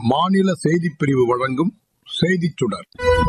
மாநில செய்திப் பிரிவு வழங்கும் செய்திச் சுடர்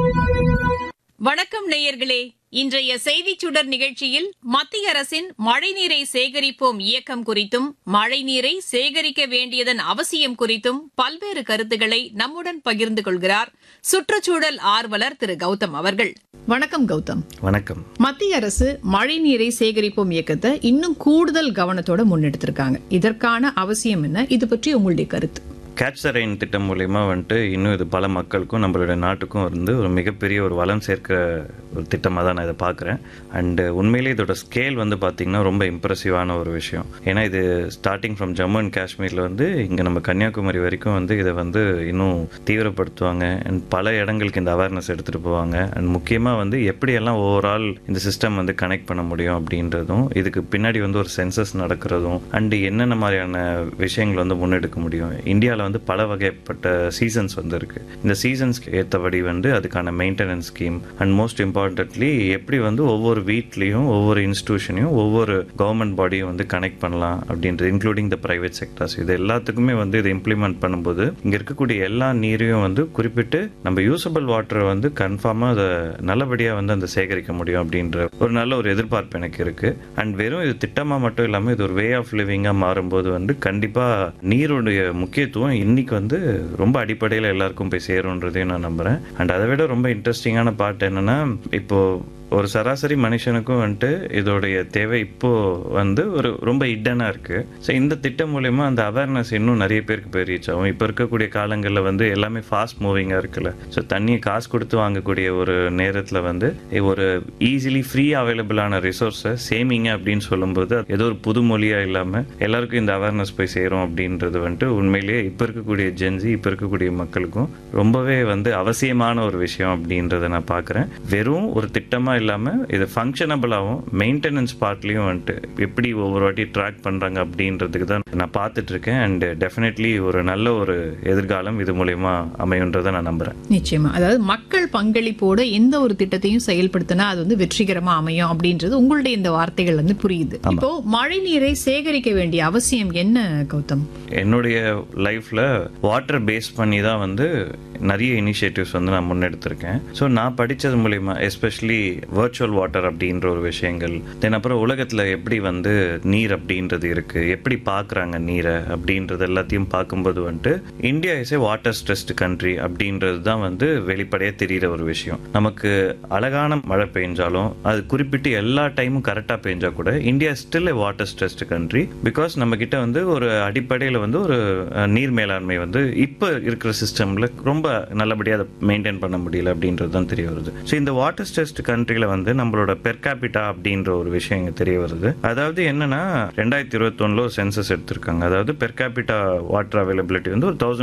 வணக்கம் நேயர்களே இன்றைய செய்திச் சுடர் நிகழ்ச்சியில் மத்திய அரசின் மழைநீரை சேகரிப்போம் இயக்கம் குறித்தும் மழைநீரை சேகரிக்க வேண்டியதன் அவசியம் குறித்தும் பல்வேறு கருத்துக்களை நம்முடன் பகிர்ந்து கொள்கிறார் சுற்றுச்சூழல் ஆர்வலர் திரு கௌதம் அவர்கள் வணக்கம் கௌதம் வணக்கம் மத்திய அரசு மழைநீரை சேகரிப்போம் இயக்கத்தை இன்னும் கூடுதல் கவனத்தோட முன்னெடுத்திருக்காங்க இதற்கான அவசியம் என்ன இது பற்றி உங்களுடைய கருத்து கேட்ச் த ரெயின் திட்டம் மூலிமா வந்துட்டு இன்னும் இது பல மக்களுக்கும் நம்மளுடைய நாட்டுக்கும் வந்து ஒரு மிகப்பெரிய ஒரு வளம் சேர்க்கிற ஒரு திட்டமாக தான் நான் இதை பார்க்குறேன் அண்டு உண்மையிலே இதோட ஸ்கேல் வந்து பார்த்திங்கன்னா ரொம்ப இம்ப்ரெசிவான ஒரு விஷயம் ஏன்னா இது ஸ்டார்டிங் ஃப்ரம் ஜம்மு அண்ட் காஷ்மீரில் வந்து இங்கே நம்ம கன்னியாகுமரி வரைக்கும் வந்து இதை வந்து இன்னும் தீவிரப்படுத்துவாங்க அண்ட் பல இடங்களுக்கு இந்த அவேர்னஸ் எடுத்துகிட்டு போவாங்க அண்ட் முக்கியமாக வந்து எப்படியெல்லாம் ஓவரால் இந்த சிஸ்டம் வந்து கனெக்ட் பண்ண முடியும் அப்படின்றதும் இதுக்கு பின்னாடி வந்து ஒரு சென்சஸ் நடக்கிறதும் அண்டு என்னென்ன மாதிரியான விஷயங்கள் வந்து முன்னெடுக்க முடியும் இந்தியாவில் வந்து பல வகைப்பட்ட சீசன்ஸ் வந்து இருக்கு இந்த சீசன்ஸ்க்கு ஏற்றபடி வந்து அதுக்கான maintenance scheme and most importantly எப்படி வந்து ஒவ்வொரு வீட்லேயும் ஒவ்வொரு இன்ஸ்டியூஷனையும் ஒவ்வொரு கவர்மெண்ட் பாடியும் வந்து கனெக்ட் பண்ணலாம் அப்படின்றது இன்க்ளூடிங் த பிரைவேட் செக்டர்ஸ் இது எல்லாத்துக்குமே வந்து இதை இம்ப்ளிமெண்ட் பண்ணும்போது இங்கே இருக்கக்கூடிய எல்லா நீரையும் வந்து குறிப்பிட்டு நம்ம யூசபிள் வாட்டரை வந்து கன்ஃபார்மாக அதை நல்லபடியாக வந்து அந்த சேகரிக்க முடியும் அப்படின்ற ஒரு நல்ல ஒரு எதிர்பார்ப்பு எனக்கு இருக்கு அண்ட் வெறும் இது திட்டமாக மட்டும் இல்லாமல் இது ஒரு வே ஆஃப் லிவிங்காக மாறும்போது வந்து கண்டிப்பாக நீருடைய முக்கியத்துவம் இன்னைக்கு வந்து ரொம்ப அடிப்படையில் எல்லாருக்கும் போய் சேரும்ன்றதையும் நான் நம்புகிறேன் அண்ட் அதை விட ரொம்ப இன்ட்ரெஸ்டிங்கான பார்ட் என்னன்னா இப்போ ஒரு சராசரி மனுஷனுக்கும் வந்துட்டு இதோடைய தேவை இப்போ வந்து ஒரு ரொம்ப இடனா இருக்கு ஸோ இந்த திட்டம் மூலயமா அந்த அவேர்னஸ் இன்னும் நிறைய பேருக்கு போய் ரீச் ஆகும் இப்போ இருக்கக்கூடிய காலங்களில் வந்து எல்லாமே ஃபாஸ்ட் மூவிங்காக இருக்குல்ல ஸோ தண்ணியை காசு கொடுத்து வாங்கக்கூடிய ஒரு நேரத்தில் வந்து ஒரு ஈஸிலி ஃப்ரீ அவைலபிளான ரிசோர்ஸை சேமிங்க அப்படின்னு சொல்லும்போது அது ஏதோ ஒரு புது மொழியாக இல்லாமல் எல்லாருக்கும் இந்த அவேர்னஸ் போய் சேரும் அப்படின்றது வந்துட்டு உண்மையிலேயே இப்போ இருக்கக்கூடிய ஜென்சி இப்போ இருக்கக்கூடிய மக்களுக்கும் ரொம்பவே வந்து அவசியமான ஒரு விஷயம் அப்படின்றத நான் பார்க்குறேன் வெறும் ஒரு திட்டமாக இல்லாமல் இது ஃபங்க்ஷனபிளாகவும் மெயின்டெனன்ஸ் பார்ட்லேயும் வந்துட்டு எப்படி ஒவ்வொரு வாட்டி ட்ராக் பண்ணுறாங்க அப்படின்றதுக்கு தான் நான் பார்த்துட்டு இருக்கேன் அண்ட் டெஃபினெட்லி ஒரு நல்ல ஒரு எதிர்காலம் இது மூலயமா அமையுன்றதை நான் நம்புகிறேன் நிச்சயமா அதாவது மக்கள் பங்களிப்போட எந்த ஒரு திட்டத்தையும் செயல்படுத்தினா அது வந்து வெற்றிகரமா அமையும் அப்படின்றது உங்களுடைய இந்த வார்த்தைகள் வந்து புரியுது இப்போ மழை நீரை சேகரிக்க வேண்டிய அவசியம் என்ன கௌதம் என்னுடைய லைஃப்பில் வாட்டர் பேஸ் பண்ணி தான் வந்து நிறைய இனிஷியேட்டிவ்ஸ் வந்து நான் முன்னெடுத்திருக்கேன் ஸோ நான் படித்தது மூலிமா எஸ்பெஷலி வர்ச்சுவல் வாட்டர் அப்படின்ற ஒரு விஷயங்கள் தென் அப்புறம் உலகத்தில் எப்படி வந்து நீர் அப்படின்றது இருக்குது எப்படி பார்க்குறாங்க நீரை அப்படின்றது எல்லாத்தையும் பார்க்கும்போது வந்துட்டு India is a water stressed country அப்படின்றது தான் வந்து வெளிப்படையாக தெரிகிற ஒரு விஷயம் நமக்கு அழகான மழை பெஞ்சாலும் அது குறிப்பிட்டு எல்லா டைமும் கரெக்டாக பெஞ்சா கூட India still a water stressed country because நம்ம கிட்ட வந்து ஒரு அடிப்படையில் வந்து ஒரு அஹ், நீர் மேலாண்மை வந்து இப்போ இருக்கிற சிஸ்டமில் ரொம்ப நல்லபடியாக அதை மெயின்டைன் பண்ண முடியல அப்படின்றது தான் தெரிய வருது ஸோ இந்த வாட்டர் ஸ்ட்ரெஸ்ட் கண்ட்ரியில் வந்து நம்மளோட பெர் கேபிட்டா அப்படின்ற ஒரு விஷயம் இங்கே தெரிய வருது அதாவது என்னன்னா ரெண்டாயிரத்தி இருபத்தொன்னில் ஒரு சென்சஸ் எடுத்திருக்காங்க அதாவது பெர் கேபிட்டா வாட்டர் அவைலபிலிட்டி வந்து ஒரு தௌசண்ட்